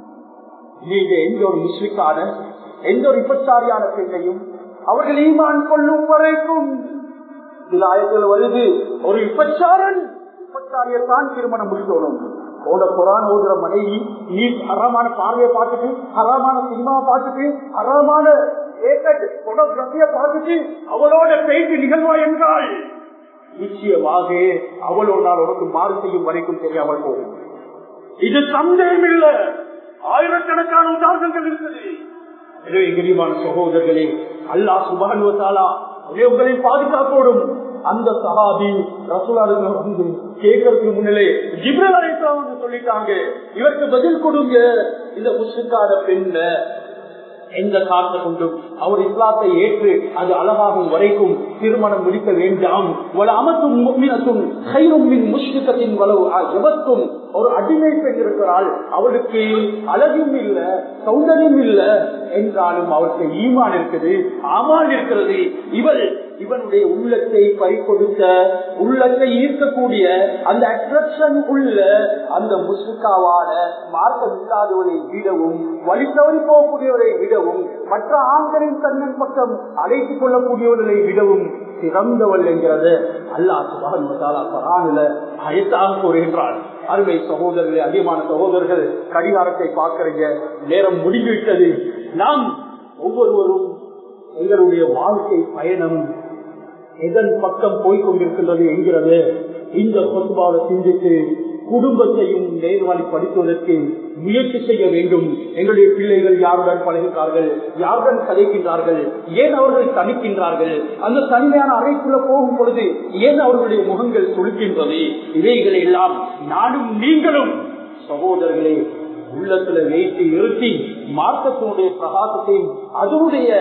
Speaker 2: நீங்க எந்த ஒரு முஸ்லிக்கான எந்த ஒரு விபச்சாரியான பெண்ணையும் அவர்கள் ஈமான் கொள்ளும் வரைக்கும் சில ஆயத்தில் வருது ஒரு விபச்சாரன் விபச்சாரியத்தான் திருமணம் முடிக்கணும் ஓட குரான் ஓதுற மனைவி நீ ஹராமான பார்வையை பார்த்துட்டு ஹராமான சினிமாவை பார்த்துட்டு ஹராமான போட்டோகிராபிய பார்த்துட்டு அவளோட பேச்சு நிகழ்வா என்றால் நிச்சயமாக அவளோட நாள் உனக்கு மாறு செய்யும் வரைக்கும் தெரியாமல் போகும் இது சந்தேகம் இல்ல ஆயிரக்கணக்கான உதாரணங்கள் இருக்குது எனவே கிரிமான சகோதரர்களே அல்லா சுபானுவத்தாலா உங்களை பாதுகாப்போடும் அந்த சகாபி ரசூலாளுங்க வந்து கேட்கறதுக்கு முன்னிலே ஜிப்ரல் அழைத்தான் சொல்லிட்டாங்க இவருக்கு பதில் கொடுங்க இந்த முஸ்லிக்கான பெண்ண எந்த காரணத்தை கொண்டும் அவர் இஸ்லாத்தை ஏற்று அது அழகாகும் வரைக்கும் திருமணம் முடிக்க வேண்டாம் அமத்தும் முக்மினத்தும் கைரும்பின் முஷ்டிக்கத்தின் வளவு ஜபத்தும் ஒரு அடிமை பெண் இருக்கிறாள் அவளுக்கு அழகும் இல்ல சௌந்தரியம் இல்ல என்றாலும் அவருக்கு ஈமான் இருக்குது ஆமான் இருக்கிறது இவள் இவனுடைய உள்ளத்தை பறிக்கொடுத்த உள்ளத்தை ஈர்க்கக்கூடிய அந்த அட்ராக்ஷன் உள்ள அந்த முஸ்லிக்காவான மார்க்கம் இல்லாதவரை விடவும் வழி தவறி போகக்கூடியவரை விடவும் மற்ற ஆண்களின் கண்ணன் பக்கம் அழைத்துக் கொள்ளக்கூடியவர்களை விடவும் சிறந்தவள் என்கிறது அல்லாஹ் சுபான் அழைத்தாக கூறுகின்றாள் அருமை சகோதரர்களே அதிகமான சகோதரர்கள் கடிகாரத்தை பார்க்கிறீங்க நேரம் முடிந்துவிட்டது நாம் ஒவ்வொருவரும் எங்களுடைய வாழ்க்கை பயணம் எதன் பக்கம் போய்கொண்டிருக்கின்றது என்கிறது இந்த பொதுவாக சிந்தித்து குடும்பத்தையும் நேர்வழிப்படுத்துவதற்கு முயற்சி செய்ய வேண்டும் எங்களுடைய பிள்ளைகள் யாருடன் பழகுகிறார்கள் யாருடன் கதைக்கின்றார்கள் ஏன் அவர்கள் தனிக்கின்றார்கள் அந்த தனிமையான அறைக்குள்ள போகும் பொழுது ஏன் அவர்களுடைய முகங்கள் சுழுக்கின்றது இவைகளை எல்லாம் நானும் நீங்களும் சகோதரர்களே உள்ளத்துல வைத்து நிறுத்தி மார்க்கத்தினுடைய பிரகாசத்தையும் அதனுடைய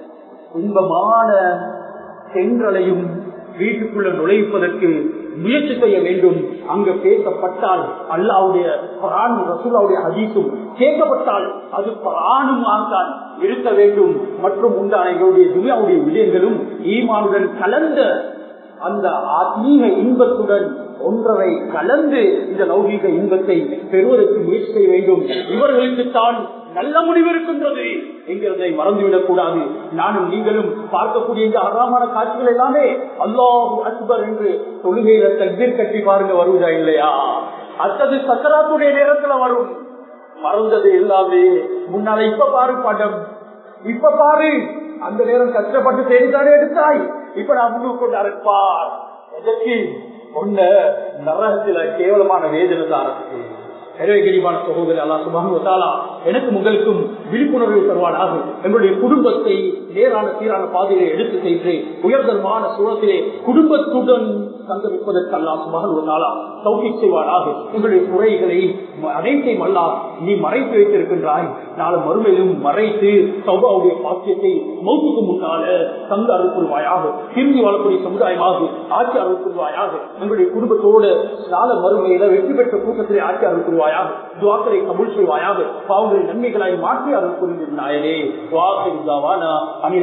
Speaker 2: இன்பமான செங்கலையும் வீட்டுக்குள்ள நுழைப்பதற்கு முயற்சி செய்ய வேண்டும் அங்க பேசப்பட்டால் அல்லாவுடைய ரசூலாவுடைய ஹதீஸும் கேட்கப்பட்டால் அது பரானும் தான் இருக்க வேண்டும் மற்றும் உண்டான எங்களுடைய துனியாவுடைய விடயங்களும் ஈமானுடன் கலந்த அந்த ஆத்மீக இன்பத்துடன் ஒன்றரை கலந்து இந்த லௌகீக இன்பத்தை பெறுவதற்கு முயற்சி செய்ய வேண்டும் இவர்களுக்கு தான் நல்ல முடிவு இருக்கின்றது என்கிறதை மறந்துவிடக் கூடாது நானும் நீங்களும் பார்க்கக்கூடிய இந்த அறாமான காட்சிகள் எல்லாமே அல்லாஹு அக்பர் என்று தொழுகையில தக்பீர் கட்டி பாருங்க வருவதா இல்லையா அத்தது சக்கராத்துடைய நேரத்துல வரும் மறந்தது எல்லாமே முன்னால இப்ப பாரு படம் இப்ப பாரு அந்த நேரம் கஷ்டப்பட்டு செய்தானே எடுத்தாய் இப்ப நான் முன்னுக்கு கொண்டு அரைப்பார் எதற்கு ஒண்ணு நரகத்துல கேவலமான வேதனை தாரத்துக்கு எனவே கிரிவான சகோதரி அல்லா சுபானுவத்தாலா எனக்கும் உங்களுக்கும் விழிப்புணர்வு தருவானாக எங்களுடைய குடும்பத்தை நேரான சீரான பாதையை எடுத்து சென்று உயர்தரமான சூழத்திலே குடும்பத்துடன் சங்கமிப்பதற்கு அல்லா சுபானுவத்தாலா சௌகி செய்வானாக எங்களுடைய குறைகளை அனைத்தையும் அல்லா நீ மறைத்து வைத்திருக்கின்றாய் நாலு மறுமையிலும் மறைத்து சௌபாவுடைய பாக்கியத்தை மௌத்துக்கு முன்னால தங்க அருள்புரிவாயாக திரும்பி வாழக்கூடிய சமுதாயமாக ஆட்சி அருள்புரிவாயாக எங்களுடைய குடும்பத்தோடு நாள மறுமையில வெற்றி பெற்ற கூட்டத்திலே ஆட்சி அருள்புரிவாயாக துவாக்களை கபுல் செய்வாயாக பாவங்களை நன்மைகளாய் மாற்றி அருள் புரிந்திருந்தாயனே துவாக்கை அனில்